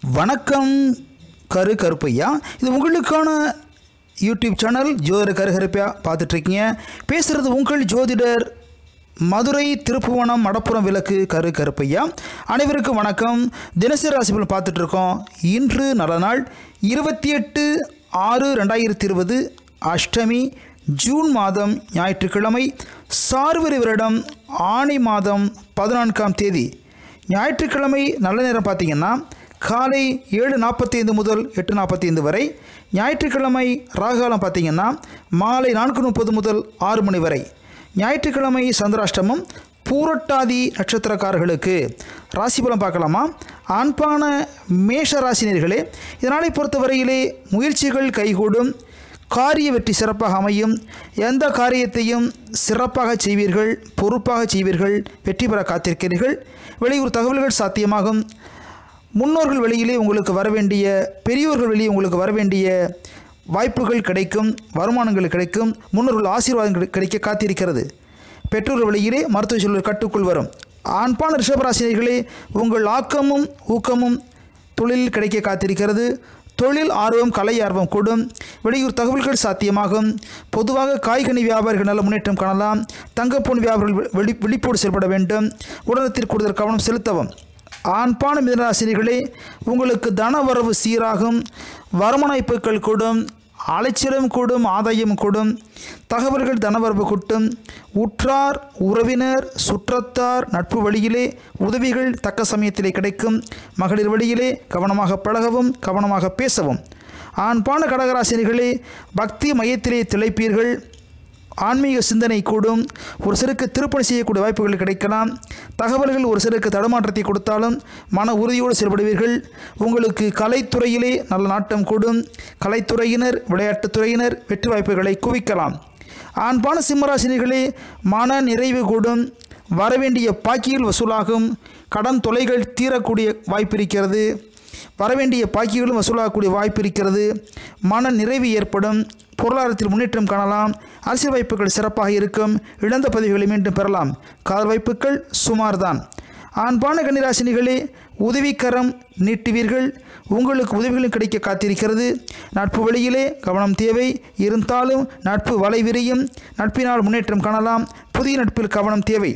வணக்கம் கரு கருப்பையா இது உங்களுக்கான யூடியூப் சேனல் ஜோதிட கருகருப்பையா பார்த்துட்ருக்கீங்க பேசுகிறது உங்கள் ஜோதிடர் மதுரை திருப்புவனம் மடப்புறம் விளக்கு கரு கருப்பையா அனைவருக்கும் வணக்கம் தினசரி ராசிபலன் பார்த்துட்ருக்கோம் இன்று நல்ல நாள் இருபத்தி எட்டு ஆறு ரெண்டாயிரத்தி இருபது அஷ்டமி ஜூன் மாதம் ஞாயிற்றுக்கிழமை சார்வரி வருடம் ஆணி மாதம் பதினான்காம் தேதி ஞாயிற்றுக்கிழமை நல்ல நேரம் பார்த்தீங்கன்னா காலை ஏழு நாற்பத்தைந்து முதல் எட்டு நாற்பத்தைந்து வரை ஞாயிற்றுக்கிழமை ராகாலம் பார்த்தீங்கன்னா மாலை நான்கு முப்பது முதல் ஆறு மணி வரை ஞாயிற்றுக்கிழமை சந்திராஷ்டமம் பூரட்டாதி நட்சத்திரக்காரர்களுக்கு ராசிபலம் பார்க்கலாமா ஆண்பான மேஷ ராசினியர்களே இதனாலை பொறுத்தவரையிலே முயற்சிகள் கைகூடும் காரிய வெற்றி சிறப்பாக அமையும் எந்த காரியத்தையும் சிறப்பாக செய்வீர்கள் பொறுப்பாக செய்வீர்கள் வெற்றி பெற காத்திருக்கிறீர்கள் வெளியூர் தகவல்கள் சாத்தியமாகும் முன்னோர்கள் வெளியிலே உங்களுக்கு வர வேண்டிய பெரியோர்கள் வெளியே உங்களுக்கு வர வேண்டிய வாய்ப்புகள் கிடைக்கும் வருமானங்கள் கிடைக்கும் முன்னோர்கள் ஆசீர்வாதம் கிடை- கிடைக்க காத்திருக்கிறது பெற்றோர்கள் வெளியிலே மருத்துவ சூழல் கட்டுக்குள் வரும் ஆண்பான ரிஷபராசினியர்களே உங்கள் ஆக்கமும் ஊக்கமும் தொழில் கிடைக்க காத்திருக்கிறது தொழில் ஆர்வம் கலை ஆர்வம் கூடும் வெளியூர் தகவல்கள் சாத்தியமாகும் பொதுவாக காய்கனி வியாபாரிகள் நல்ல முன்னேற்றம் காணலாம் தங்கப்பொன் வியாபாரிகள் வெளி விழிப்போடு செயல்பட வேண்டும் உடனத்தில் கூடுதல் கவனம் செலுத்தவும் ஆண்பான மிதனராசினிகளே உங்களுக்கு தன வரவு சீராகும் வருமான வாய்ப்புகள் கூடும் அலைச்சலும் கூடும் ஆதாயம் கூடும் தகவல்கள் தனவரவு கூட்டும் உற்றார் உறவினர் சுற்றத்தார் நட்பு வழியிலே உதவிகள் தக்க சமயத்திலே கிடைக்கும் மகளிர் வழியிலே கவனமாக பழகவும் கவனமாக பேசவும் ஆண்பான கடகராசினிகளே பக்தி மையத்திலே திளைப்பீர்கள் ஆன்மீக சிந்தனை கூடும் ஒரு சிலருக்கு திருப்பணி செய்யக்கூடிய வாய்ப்புகள் கிடைக்கலாம் தகவல்கள் ஒரு சிலருக்கு தடுமாற்றத்தை கொடுத்தாலும் மன உறுதியோடு செயல்படுவீர்கள் உங்களுக்கு கலைத்துறையிலே நல்ல நாட்டம் கூடும் கலைத்துறையினர் விளையாட்டுத் துறையினர் வெற்றி வாய்ப்புகளை குவிக்கலாம் ஆண்பான சிம்மராசினிகளே மன நிறைவு கூடும் வரவேண்டிய பாக்கியில் வசூலாகும் கடன் தொலைகள் தீரக்கூடிய வாய்ப்பு இருக்கிறது வரவேண்டிய பாக்கிகளும் வசூலாகக்கூடிய வாய்ப்பு இருக்கிறது மன நிறைவு ஏற்படும் பொருளாதாரத்தில் முன்னேற்றம் காணலாம் அரசியல் வாய்ப்புகள் சிறப்பாக இருக்கும் இழந்த பதவிகளை மீண்டும் பெறலாம் காதல் வாய்ப்புகள் சுமார்தான் ஆண்பான கன்னிராசினிகளே உதவிக்கரம் நீட்டுவீர்கள் உங்களுக்கு உதவிகளும் கிடைக்க காத்திருக்கிறது நட்பு வழியிலே கவனம் தேவை இருந்தாலும் நட்பு வலை விரியும் நட்பினால் முன்னேற்றம் காணலாம் புதிய நட்பில் கவனம் தேவை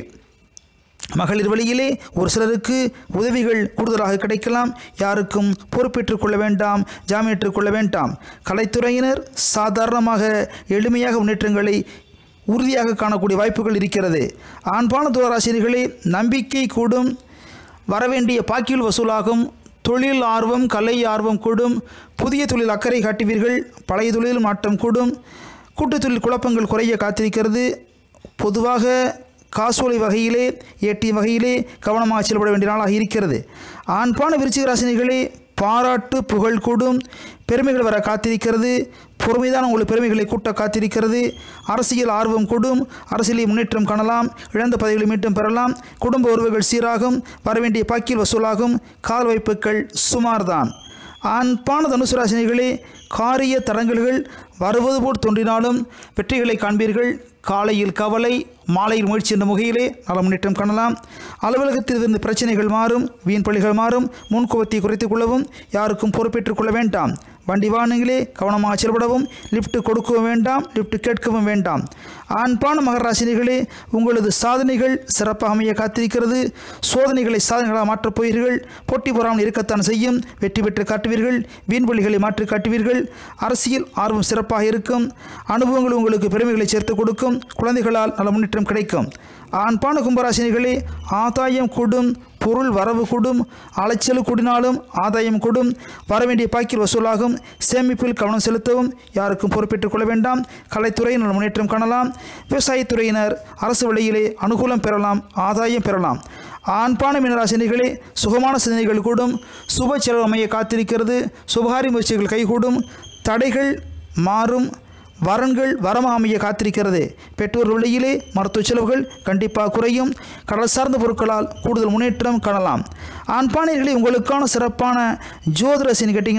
மகளிர் வழியிலே ஒரு சிலருக்கு உதவிகள் கூடுதலாக கிடைக்கலாம் யாருக்கும் பொறுப்பேற்றுக் கொள்ள வேண்டாம் ஜாமீனிட்டுக் கொள்ள வேண்டாம் கலைத்துறையினர் சாதாரணமாக எளிமையாக முன்னேற்றங்களை உறுதியாக காணக்கூடிய வாய்ப்புகள் இருக்கிறது ஆண்பான துவராசிரியர்களே நம்பிக்கை கூடும் வரவேண்டிய பாக்கியில் வசூலாகும் தொழில் ஆர்வம் கலை ஆர்வம் கூடும் புதிய தொழில் அக்கறை காட்டுவீர்கள் பழைய தொழில் மாற்றம் கூடும் கூட்டுத் தொழில் குழப்பங்கள் குறைய காத்திருக்கிறது பொதுவாக காசோலை வகையிலே ஏடிஎம் வகையிலே கவனமாக செயல்பட வேண்டிய நாளாக இருக்கிறது ஆண்பான விருச்சிக ராசினிகளே பாராட்டு புகழ் கூடும் பெருமைகள் வர காத்திருக்கிறது பொறுமைதான் உங்கள் பெருமைகளை கூட்ட காத்திருக்கிறது அரசியல் ஆர்வம் கூடும் அரசியலில் முன்னேற்றம் காணலாம் இழந்த பதவிகளை மீண்டும் பெறலாம் குடும்ப உறவுகள் சீராகும் வரவேண்டிய பாக்கில் வசூலாகும் கால் வாய்ப்புகள் சுமார்தான் ஆண்பான தனுசு ராசினிகளே காரிய தடங்கல்கள் வருவது போல் தோன்றினாலும் வெற்றிகளை காண்பீர்கள் காலையில் கவலை மாலையில் முயற்சி என்ற முகையிலே நல முன்னேற்றம் காணலாம் அலுவலகத்தில் இருந்து பிரச்சனைகள் மாறும் வீண் பள்ளிகள் மாறும் முன்கோபத்தை குறைத்துக் கொள்ளவும் யாருக்கும் பொறுப்பேற்றுக் கொள்ள வேண்டாம் வண்டி வாகனங்களே கவனமாக செயல்படவும் லிஃப்ட் கொடுக்கவும் வேண்டாம் லிஃப்ட் கேட்கவும் வேண்டாம் ஆண்பான மகராசினிகளே உங்களது சாதனைகள் சிறப்பாக அமைய காத்திருக்கிறது சோதனைகளை சாதனைகளாக மாற்றப் போவீர்கள் போட்டி பொறாமல் இருக்கத்தான் செய்யும் வெற்றி பெற்று காட்டுவீர்கள் வீண்வெளிகளை மாற்றி காட்டுவீர்கள் அரசியல் ஆர்வம் சிறப்பாக இருக்கும் அனுபவங்கள் உங்களுக்கு பெருமைகளை சேர்த்து கொடுக்கும் குழந்தைகளால் நல்ல முன்னேற்றம் கிடைக்கும் ஆண்பான கும்பராசினிகளே ஆதாயம் கூடும் பொருள் வரவு கூடும் அலைச்சல் கூடினாலும் ஆதாயம் கூடும் வரவேண்டிய பாக்கில் வசூலாகும் சேமிப்பில் கவனம் செலுத்தவும் யாருக்கும் பொறுப்பேற்றுக் கொள்ள வேண்டாம் கலைத்துறையினர் முன்னேற்றம் காணலாம் விவசாயத்துறையினர் அரசு வழியிலே அனுகூலம் பெறலாம் ஆதாயம் பெறலாம் ஆண்பான மீனராசினிகளே சுகமான சிந்தனைகள் கூடும் சுப செலவு அமைய காத்திருக்கிறது சுபகாரி முயற்சிகள் கைகூடும் தடைகள் மாறும் வரன்கள் வரமாக அமைய காத்திருக்கிறது பெற்றோர் வழியிலே மருத்துவ செலவுகள் கண்டிப்பாக குறையும் கடல் சார்ந்த பொருட்களால் கூடுதல் முன்னேற்றம் காணலாம் ஆண்பானைகளே உங்களுக்கான சிறப்பான ஜோதிரசின்னு கேட்டிங்கன்னா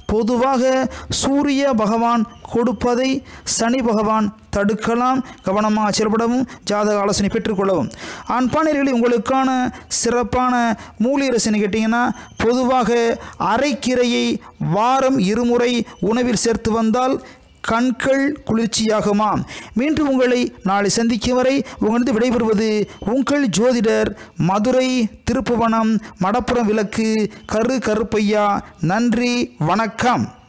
பொதுவாக சூரிய பகவான் கொடுப்பதை சனி பகவான் தடுக்கலாம் கவனமாக செயல்படவும் ஜாதக ஆலோசனை பெற்றுக்கொள்ளவும் ஆண்பானியர்களை உங்களுக்கான சிறப்பான மூலிகை ரசனை கேட்டிங்கன்னா பொதுவாக அரைக்கீரையை வாரம் இருமுறை உணவில் சேர்த்து வந்தால் கண்கள் குளிர்ச்சியாகுமாம் மீண்டும் உங்களை நாளை சந்திக்கும் வரை உங்களிடம் விடைபெறுவது உங்கள் ஜோதிடர் மதுரை திருப்புவனம் மடப்புறம் விளக்கு கரு கருப்பையா நன்றி வணக்கம்